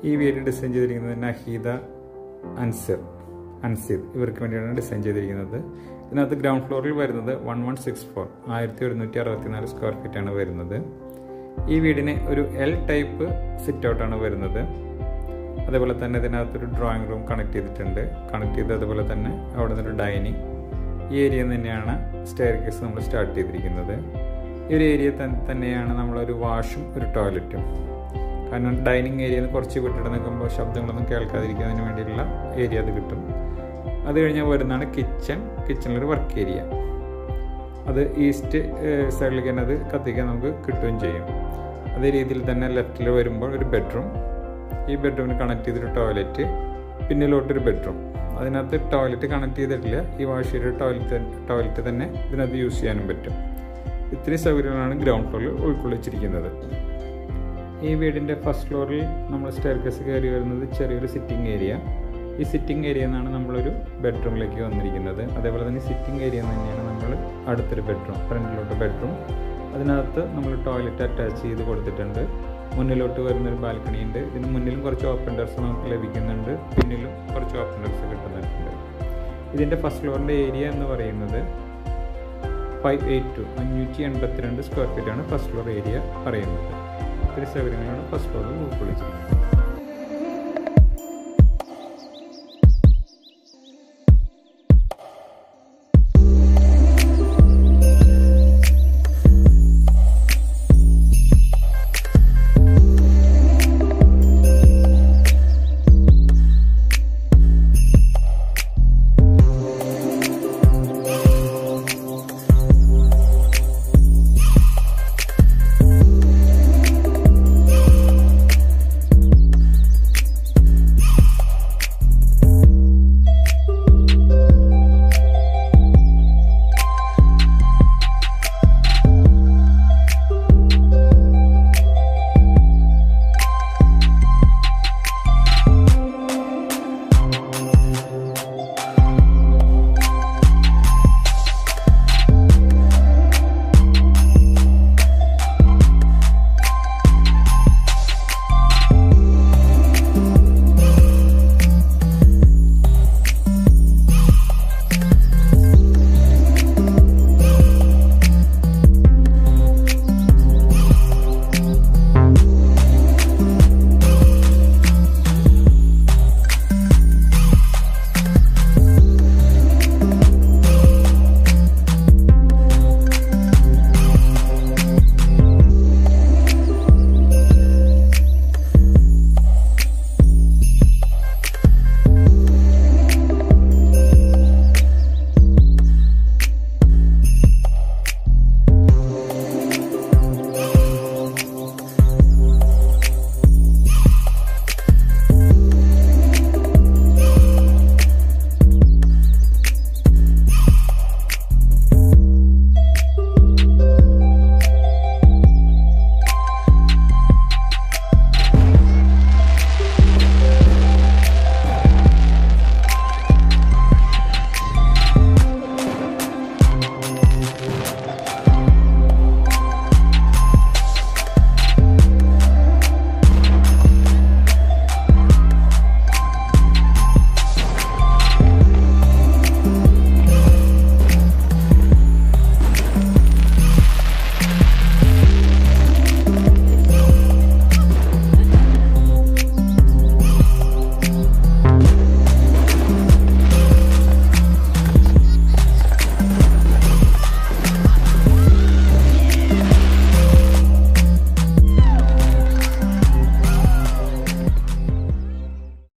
ഈ വീട് ഡിസൈൻ ചെയ്തിരിക്കുന്നത് നഹീദ അൻസിർ അൻസിർ ഇവർക്ക് വേണ്ടിയാണ് ഡിസൈൻ ചെയ്തിരിക്കുന്നത് ഇതിനകത്ത് ഗ്രൗണ്ട് ഫ്ലോറിൽ വരുന്നത് വൺ വൺ സിക്സ് ഫോർ ആയിരത്തി ഒരുന്നൂറ്റി അറുപത്തിനാല് സ്ക്വയർ ഫീറ്റ് ആണ് വരുന്നത് ഈ വീടിന് ഒരു എൽ ടൈപ്പ് സിറ്റ് ഔട്ടാണ് വരുന്നത് അതേപോലെ തന്നെ ഇതിനകത്തൊരു ഡ്രോയിങ് റൂം കണക്ട് ചെയ്തിട്ടുണ്ട് കണക്ട് ചെയ്ത് അതുപോലെ തന്നെ അവിടെ നിന്നൊരു ഡൈനിങ് ഈ ഏരിയയിൽ തന്നെയാണ് സ്റ്റെയർ കേസ് നമ്മൾ സ്റ്റാർട്ട് ചെയ്തിരിക്കുന്നത് ഈ ഒരു ഏരിയ തന്നെയാണ് നമ്മളൊരു വാഷും ഒരു ടോയ്ലറ്റും കാരണം ഡൈനിങ് ഏരിയയിൽ നിന്ന് കുറച്ച് വിട്ടിട്ട് നിൽക്കുമ്പോൾ ശബ്ദങ്ങളൊന്നും കേൾക്കാതിരിക്കുന്നതിന് വേണ്ടിയുള്ള ഏരിയ അത് കിട്ടും അത് കഴിഞ്ഞാൽ വരുന്നതാണ് കിച്ചൺ കിച്ചണിലൊരു വർക്ക് ഏരിയ അത് ഈസ്റ്റ് സൈഡിലേക്ക് തന്നെ അത് കത്തിക്കാൻ നമുക്ക് കിട്ടുകയും ചെയ്യും അതേ രീതിയിൽ തന്നെ ലെഫ്റ്റിൽ വരുമ്പോൾ ഒരു ബെഡ്റൂം ഈ ബെഡ്റൂമിന് കണക്ട് ചെയ്തൊരു ടോയ്ലറ്റ് പിന്നിലോട്ടൊരു ബെഡ്റൂം അതിനകത്ത് ടോയ്ലറ്റ് കണക്ട് ചെയ്തിട്ടില്ല ഈ വാഷ് ടോയ്ലറ്റ് ടോയ്ലറ്റ് തന്നെ ഇതിനകത്ത് യൂസ് ചെയ്യാനും പറ്റും ഇത്രയും സൗകര്യങ്ങളാണ് ഗ്രൗണ്ട് ഫ്ലോറിൽ ഉൾക്കൊള്ളിച്ചിരിക്കുന്നത് ഈ വീടിൻ്റെ ഫസ്റ്റ് ഫ്ലോറിൽ നമ്മൾ സ്റ്റെയർ കേസ് കയറി വരുന്നത് ചെറിയൊരു സിറ്റിംഗ് ഏരിയ ഈ സിറ്റിംഗ് ഏരിയ നിന്നാണ് നമ്മളൊരു ബെഡ്റൂമിലേക്ക് വന്നിരിക്കുന്നത് അതേപോലെ തന്നെ സിറ്റിംഗ് ഏരിയ തന്നെയാണ് നമ്മൾ അടുത്തൊരു ബെഡ്റൂം ഫ്രണ്ടിലോട്ട് ബെഡ്റൂം അതിനകത്ത് നമ്മൾ ടോയ്ലറ്റ് അറ്റാച്ച് ചെയ്ത് കൊടുത്തിട്ടുണ്ട് മുന്നിലോട്ട് വരുന്നൊരു ബാൽക്കണി ഉണ്ട് ഇതിന് മുന്നിലും കുറച്ച് ഓപ്പൺ ഡോർസ് നമുക്ക് ലഭിക്കുന്നുണ്ട് പിന്നിലും കുറച്ച് ഓപ്പൺ ഡോർസ് കിട്ടുന്നുണ്ട് ഇതിൻ്റെ ഫസ്റ്റ് ഫ്ലോറിൻ്റെ ഏരിയ എന്ന് പറയുന്നത് ഫൈവ് എയ്റ്റ് ടു അഞ്ഞൂറ്റി എൺപത്തിരണ്ട് സ്ക്വയർ ഫീറ്റാണ് ഫസ്റ്റ് ഫ്ലോർ ഏരിയ പറയുന്നത് ഇത്തിരി സൗകര്യങ്ങളാണ് ഫസ്റ്റ് ഫ്ലോറിൽ ഉൾക്കൊള്ളിച്ചിരിക്കുന്നത്